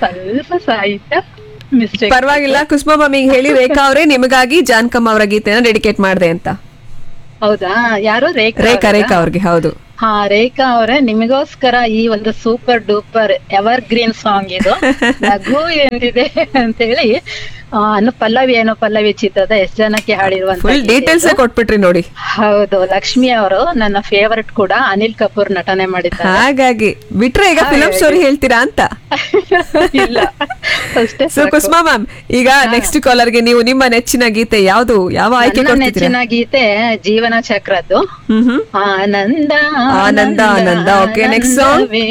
ಸ್ವಲ್ಪ ಸಾಹಿತ್ಯ ಮಿಸ್ಟೇಕ್ ಪರವಾಗಿಲ್ಲ ಕುಸುಮ ಮ್ಯಾಮ್ ಹೇಳಿ ರೇಖಾ ಅವರೇ ನಿಮಗಾಗಿ ಜಾನ್ಕಮ್ಮ ಅವರ ಗೀತೆನ ಡೆಡಿಕೇಟ್ ಮಾಡಿದೆ ಅಂತ ಹೌದಾ ಯಾರು ರೇಖಾ ರೇಖಾ ಅವರಾ? ರೇಖಾ ಅವ್ರಿಗೆ ಹೌದು ಹಾ ರೇಖಾ ಅವರೇ ನಿಮಗೋಸ್ಕರ ಈ ಒಂದು super duper evergreen song ಇದು ನಗು ಎಂದಿದೆ ಅಂತೇಳಿ ಆ, ಅನು ಪಲ್ಲವಿ ಏನೋ ಪಲ್ಲವಿ ಚಿತ್ರದ ಎಷ್ಟ್ ಜನಕ್ಕೆ ಹಾಡಿರುವಂತ ಫುಲ್ ಗೀತೆ ಡೀಟೇಲ್ಸ್ ಇದು. ಕೊಟ್ಬಿಟ್ರಿ ನೋಡಿ ಹೌದು ಲಕ್ಷ್ಮಿ ಅವರು ನನ್ನ ಫೇವರೆಟ್ ಕೂಡ ಅನಿಲ್ ಕಪೂರ್ ನಟನೆ ಮಾಡಿದ್ದಾರೆ ಹಾಗಾಗಿ ಬಿಟ್ರೆ ಈಗ ಫಿಲಂ ಸ್ಟೋರಿ ಹೇಳ್ತೀರಾ ಅಂತ ಇಲ್ಲ ಅಷ್ಟೇ ಸೊ ಕುಸುಮಾ ಮ್ಯಾಮ್ ಈಗ ನೆಕ್ಸ್ಟ್ ಕಾಲರ್ಗೆ ನೀವು ನಿಮ್ಮ ನೆಚ್ಚಿನ ಗೀತೆ ಯಾವುದು ಯಾವ ಆಯ್ಕೆ ನನ್ನ ಕೊಡ್ತಿದ್ದೀರಾ ನೆಚ್ಚಿನ ಗೀತೆ ಜೀವನ ಚಕ್ರದ್ದು ಹ್ಮ್ ಹ್ಮ್ ಆನಂದ ಆನಂದ, ಆನಂದ. Okay, next song. ಆನಂದವೇ.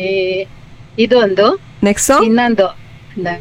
ಇದೊಂದು ನೆಕ್ಸ್ಟ್ ಸಾಂಗ್ ಇನ್ನೊಂದು ನ-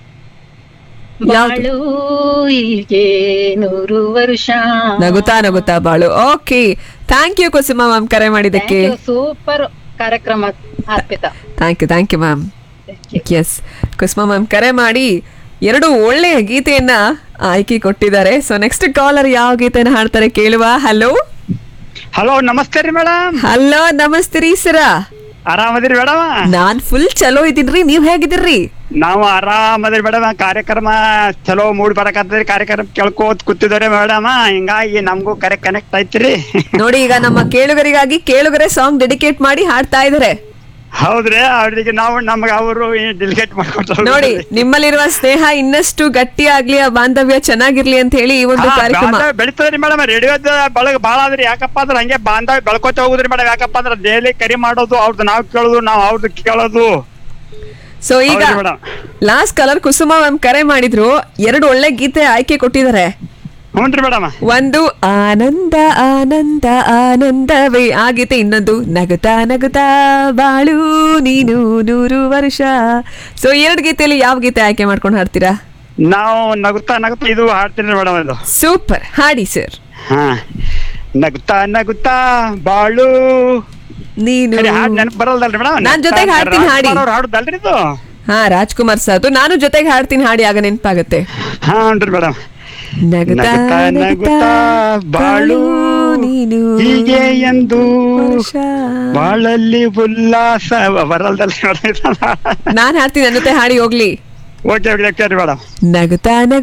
ಯಾವ್ದು? ಬಾಳು ಹೀಗೆ ನೂರು ವರ್ಷ ನಗುತ್ತಾ ನಗುತ್ತಾ ಬಾಳು okay thank you Kusuma ma'am ಕರೆ ಮಾಡಿದ್ದಕ್ಕೆ ಸೂಪರ್ ಕಾರ್ಯಕ್ರಮ ಅರ್ಪಿತ thank you thank you ma'am Thank you. Yes Kusuma ma'am ಕರೆ ಮಾಡಿ ಎರಡು ಒಳ್ಳೆಯ ಗೀತೆಯನ್ನ ಆಯ್ಕೆ ಕೊಟ್ಟಿದ್ದಾರೆ ಸೊ ನೆಕ್ಸ್ಟ್ ಕಾಲರ್ ಯಾವ ಗೀತೆನ ಹಾಡ್ತಾರೆ ಕೇಳುವ ಹಲೋ ಹಲೋ ನಮಸ್ತೆ ರೀ ಮೇಡಮ್ ಹಲೋ ನಮಸ್ತೆ ರೀ ಸರ ಆರಾಮದಿರಿ ಮೇಡಮ್ ನಾನ್ ಫುಲ್ ಚಲೋ ಇದೀನ್ರಿ ನೀವ್ ಹೇಗಿದ್ದೀರಿ ನಾವು ಆರಾಮದಿರಿ ಮೇಡಮ್ ಕಾರ್ಯಕ್ರಮ ಚಲೋ ಮೂಡ್ ಬರಕತ್ತದ್ರಿ ಕಾರ್ಯಕ್ರಮ ಕೇಳ್ಕೋತ್ ಕೂತಿದ್ದಾರೆ ಮೇಡಮ್ ಹಿಂಗಾಗಿ ನಮಗೂ ಕರೆ ಕನೆಕ್ಟ್ ಐತ್ರಿ ನೋಡಿ ಈಗ ನಮ್ಮ ಕೇಳುಗರಿಗಾಗಿ ಕೇಳುಗರೆ ಸಾಂಗ್ ಡೆಡಿಕೇಟ್ ಮಾಡಿ ಹಾಡ್ತಾ ಇದಾರೆ ಹೌದ್ರಿ ಅವ್ರಿಗೆ ನಾವು ನಮ್ಗೆ ಅವರು ಡಿಲಿಗೇಟ್ ಮಾಡ್ಕೊಡ್ತಾರೆ ನೋಡಿ ನಿಮ್ಮಲ್ಲಿರುವ ಸ್ನೇಹ ಇನ್ನಷ್ಟು ಗಟ್ಟಿ ಆಗ್ಲಿ ಆ ಬಾಂಧವ್ಯ ಚೆನ್ನಾಗಿರ್ಲಿ ಅಂತ ಹೇಳಿ ಈ ಒಂದು ಕಾರ್ಯಕ್ರಮ ಬೆಳಿತದ್ರಿ ಮೇಡಮ್ ರೇಡಿಯೋದ ಬಳಗ ಬಾಳ ಅದ್ರಿ ಯಾಕಪ್ಪ ಅಂದ್ರೆ ಹಂಗೆ ಬಾಂಧವ್ಯ ಬೆಳ್ಕೊತ ಹೋಗುದ್ರಿ ಮೇಡಮ್ ಯಾಕಪ್ಪ ಅಂದ್ರೆ ಡೈಲಿ ಕರಿ ಮಾಡೋದು ಅವ್ರದ್ದು ನಾವ್ ಕೇಳೋದು ನಾವ್ ಅವ್ರದ್ದು ಕೇಳೋದು ಸೊ ಈಗ ಹೌದು madam last caller Kusuma ma'am ಕರೆ ಮಾಡಿದ್ರು ಎರಡು ಒಳ್ಳೆ ಗೀತೆ ಆಯ್ಕೆ ಕೊಟ್ಟಿದ್ದಾರೆ ಹ್ಞೂನ್ರಿ ಮೇಡಮ್ ಒಂದು ಆನಂದ ಆನಂದ ಆನಂದವೇ ಆ ಗೀತೆ ಇನ್ನೊಂದು ನಗುತ್ತಾ ನಗುತ್ತಾ ಬಾಳು ನೀನು ನೂರು ವರ್ಷ ಸೊ ಎರಡು ಗೀತೆಯಲ್ಲಿ ಯಾವ ಗೀತೆ ಆಯ್ಕೆ ಮಾಡ್ಕೊಂಡು ಹಾಡ್ತೀರಾ ನಾವು ನಗುತ್ತಾ ನಗುತ್ತಾ ಇದು ಹಾಡ್ತೀನಿ ಮೇಡಮ್ ಇದು ಸೂಪರ್ ಹಾಡಿ ಸರ್ ಹಾ ನಗುತ್ತಾ ನಗುತ್ತಾ ಬಾಳು ನೀನು ಸರಿ ಹಾಡ್ ನೆನಪು ಬರಲ್ದಲ್ರಿ ಮೇಡಮ್ ನಾನ್ ಜೊತೆಗ್ ಹಾಡ್ತೀನಿ, ಹಾಡಿ. ಹಾಡುದಲ್ರಿ ಇದು ಹಾ ರಾಜ್ಕುಮಾರ್ ಸಾತು ನಾನು ಜೊತೆಗೆ ಹಾಡ್ತೀನಿ ಹಾಡಿ ಆಗ ನೆನಪಾಗತ್ತೆ ಹಾನ್ರಿ ಮೇಡಮ್ ನಗುತ್ತಾ ನಗುತ್ತಾ ನಗುತ್ತಾ ಬಾಳು ನೀನು ಹೀಗೆ ಎಂದು ವರ್ಷ. ಬಾಳಲ್ಲಿ ಉಲ್ಲಾಸ ಬರಲ್ದಲ್ರಿ ಮೇಡಮ್ ನಾನ್ ಹಾಡ್ತೀನಿ ನನ್ನ ಜೊತೆ ಹಾಡಿ ಹೋಗ್ಲಿ ಓಕೆ ಓಕೆ ಓಕೆ ರೀ ಮೇಡಮ್ ನಗುತ್ತಾ ನಗುತ್ತಾ